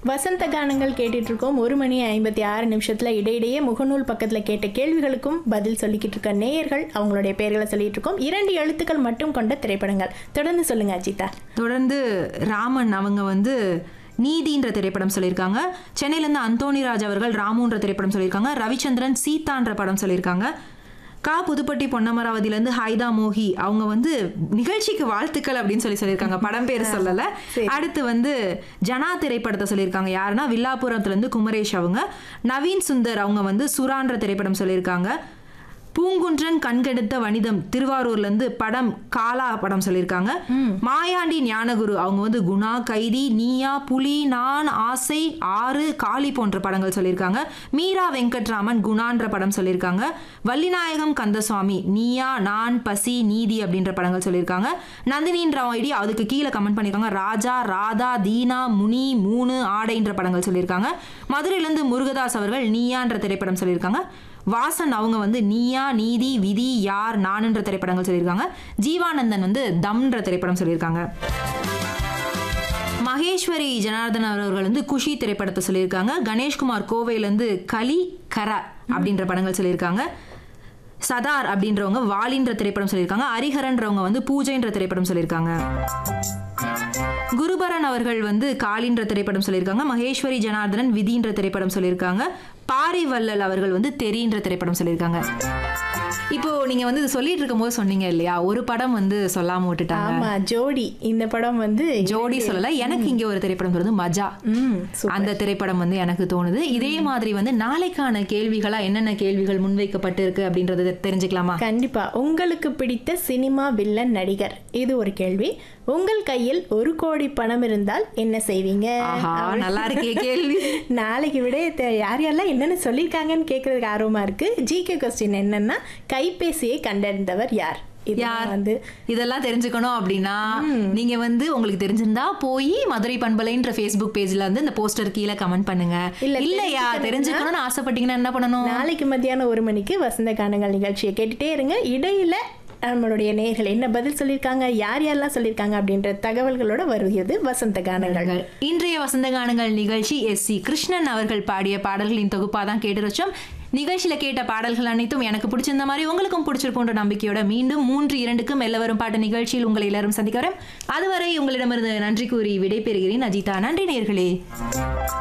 வசந்த கானங்கள் கேட்டுட்டு இருக்கோம் ஒரு மணி ஐம்பத்தி ஆறு நிமிஷத்துல இடையிடையே முகநூல் பக்கத்துல கேட்ட கேள்விகளுக்கும் பதில் சொல்லிக்கிட்டு இருக்க நேயர்கள் அவங்களுடைய பெயர்களை சொல்லிட்டு இருக்கோம் இரண்டு எழுத்துக்கள் மட்டும் கொண்ட திரைப்படங்கள் தொடர்ந்து சொல்லுங்க அஜிதா தொடர்ந்து ராமன் அவங்க வந்து நீதின்ற திரைப்படம் சொல்லியிருக்காங்க சென்னையிலேருந்து அந்தோணிராஜ் அவர்கள் ராமுன்ற திரைப்படம் சொல்லியிருக்காங்க ரவிச்சந்திரன் சீதான்ற படம் சொல்லியிருக்காங்க கா புதுப்பட்டி பொன்னமராவதியிலேருந்து ஹைதா மோகி அவங்க வந்து நிகழ்ச்சிக்கு வாழ்த்துக்கள் அப்படின்னு சொல்லி சொல்லியிருக்காங்க படம் பேர் சொல்லலை அடுத்து வந்து ஜனா திரைப்படத்தை சொல்லியிருக்காங்க யாருன்னா வில்லாபுரத்துலேருந்து குமரேஷ் அவங்க நவீன் சுந்தர் அவங்க வந்து சுரான்ற திரைப்படம் சொல்லியிருக்காங்க பூங்குன்றன் கண்கெடுத்த வனிதம் திருவாரூர்ல இருந்து படம் காலா படம் சொல்லியிருக்காங்க மாயாண்டி ஞானகுரு அவங்க வந்து குணா கைதி நீயா புலி நான் ஆசை ஆறு காளி போன்ற படங்கள் சொல்லியிருக்காங்க மீரா வெங்கட்ராமன் குணான்ற படம் சொல்லியிருக்காங்க வள்ளிநாயகம் கந்தசுவாமி நீயா நான் பசி நீதி அப்படின்ற படங்கள் சொல்லியிருக்காங்க நந்தினின்ற ஐடி அதுக்கு கீழே கமெண்ட் பண்ணியிருக்காங்க ராஜா ராதா தீனா முனி மூணு ஆடைன்ற படங்கள் சொல்லியிருக்காங்க மதுரையிலேருந்து முருகதாஸ் அவர்கள் நீயான்ற திரைப்படம் சொல்லியிருக்காங்க வாசன் அவங்க வந்து நீயா நீதி விதி யார் நானுன்ற திரைப்படங்கள் சொல்லியிருக்காங்க ஜீவானந்தன் வந்து தம்ன்ற திரைப்படம் சொல்லியிருக்காங்க மகேஸ்வரி ஜனார்தன் அவர்கள் வந்து குஷி திரைப்படத்தை சொல்லியிருக்காங்க கணேஷ்குமார் கோவையிலேருந்து கலி கர அப்படின்ற படங்கள் சொல்லியிருக்காங்க சதார் அப்படின்றவங்க வாலின்ற திரைப்படம் சொல்லியிருக்காங்க ஹரிஹரன்றவங்க வந்து பூஜைன்ற திரைப்படம் சொல்லியிருக்காங்க குருபரன் அவர்கள் வந்து காளின்ற திரைப்படம் சொல்லியிருக்காங்க மகேஸ்வரி ஜனார்தனன் விதின்ற திரைப்படம் சொல்லியிருக்காங்க பாரிவல்லல் அவர்கள் வந்து தெரின்ற திரைப்படம் சொல்லியிருக்காங்க இப்போ நீங்க வந்து இது சொல்லிட்டு இருக்கும் போது சொன்னீங்க இல்லையா ஒரு படம் வந்து சொல்லாம விட்டுட்டாங்க ஆமா ஜோடி இந்த படம் வந்து ஜோடி சொல்லல எனக்கு இங்க ஒரு திரைப்படம் வருது மஜா ம் சூ- அந்த திரைப்படம் வந்து எனக்கு தோணுது இதே மாதிரி வந்து நாளைக்கான கேள்விகளா என்னென்ன கேள்விகள் முன்வைக்கப்பட்டு இருக்கு அப்படின்றத தெரிஞ்சுக்கலாமா கண்டிப்பா உங்களுக்கு பிடித்த சினிமா வில்லன் நடிகர் இது ஒரு கேள்வி உங்கள் கையில் ஒரு கோடி பணம் இருந்தால் என்ன செய்வீங்க ஆஹா நல்லா இருக்கே கேள்வி நாளைக்கு விட தெ- யார் யாரெல்லாம் என்னென்ன சொல்லியிருக்காங்கன்னு கேட்கறதுக்கு ஆர்வமா இருக்கு ஜிகே கொஸ்டின் என்னன்னா கைபேசியை கண்டறிந்தவர் யார் இதெல்லாம் யார் வந்து இதெல்லாம் தெரிஞ்சுக்கணும் அப்படின்னா நீங்க வந்து உங்களுக்கு தெரிஞ்சிருந்தா போய் மதுரை பண்பலைன்ற ஃபேஸ்புக் பேஜ்ல வந்து இந்த போஸ்டர் கீழே கமெண்ட் பண்ணுங்க இல்ல, இல்லையா தெரிஞ்சுக்கணும்னா- தெரிஞ்சுக்கணும்னு ஆசைப்பட்டீங்கன்னா என்ன பண்ணணும் நாளைக்கு மத்தியானம் ஒரு மணிக்கு வசந்த கானங்கள் நிகழ்ச்சியை கேட்டுட்டே இருங்க இடையில நம்மளுடைய நேயர்கள் என்ன பதில் சொல்லியிருக்காங்க யார் யாரெல்லாம் சொல்லியிருக்காங்க அப்படின்ற தகவல்களோட வருகிறது வசந்த கானங்கள் இன்றைய வசந்த கானங்கள் நிகழ்ச்சி எஸ் சி கிருஷ்ணன் அவர்கள் பாடிய பாடல்களின் தொகுப்பாக தான் கேட்டு வச்சோம் நிகழ்ச்சியில கேட்ட பாடல்கள் அனைத்தும் எனக்கு பிடிச்சிருந்த மாதிரி உங்களுக்கும் பிடிச்சிருக்குன்ற நம்பிக்கையோட மீண்டும் மூன்று இரண்டுக்கும் மெல்ல வரும் பாட்டு நிகழ்ச்சியில் உங்களை எல்லாரும் சந்திக்கிறேன் அதுவரை உங்களிடமிருந்து நன்றி கூறி விடைபெறுகிறேன் அஜிதா நன்றி நேர்களே